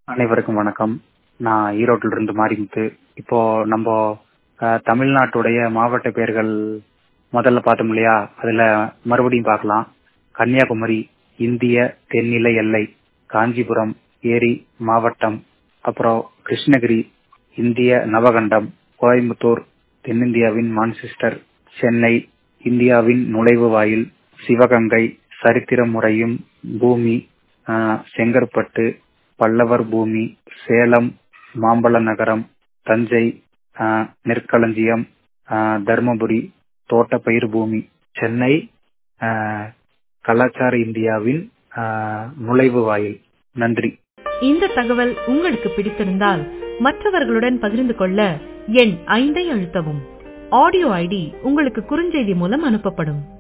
அனைவருக்கும் வணக்கம் நான் ஈரோட்டில் இருந்து மாரிமுத்து இப்போ நம்ம அஹ், தமிழ்நாட்டுடைய மாவட்ட பெயர்கள் முதல்ல பார்த்தோம் இல்லையா அதுல மறுபடியும் பார்க்கலாம் கன்னியாகுமரி இந்திய தென்னிலை எல்லை காஞ்சிபுரம் ஏரி மாவட்டம் அப்புறம் கிருஷ்ணகிரி இந்திய நவகண்டம் கோயம்புத்தூர் தென்னிந்தியாவின் மான்செஸ்டர் சென்னை இந்தியாவின் நுழைவு வாயில் சிவகங்கை சரித்திர முறையும் பூமி ஆஹ், செங்கற்பட்டு பல்லவர் பூமி சேலம் மாம்பழ நகரம் தஞ்சை ஆஹ், நெற்களஞ்சியம் ஆஹ், தர்மபுரி தோட்டப்பயிர் பூமி சென்னை ஆஹ், கலாச்சார இந்தியாவின் ஆஹ், நுழைவு வாயில் நன்றி இந்த தகவல் உங்களுக்கு பிடித்திருந்தால் மற்றவர்களுடன் பகிர்ந்து கொள்ள எண் ஐந்தை அழுத்தவும் ஆடியோ ஐடி உங்களுக்கு குறுஞ்செய்தி மூலம் அனுப்பப்படும்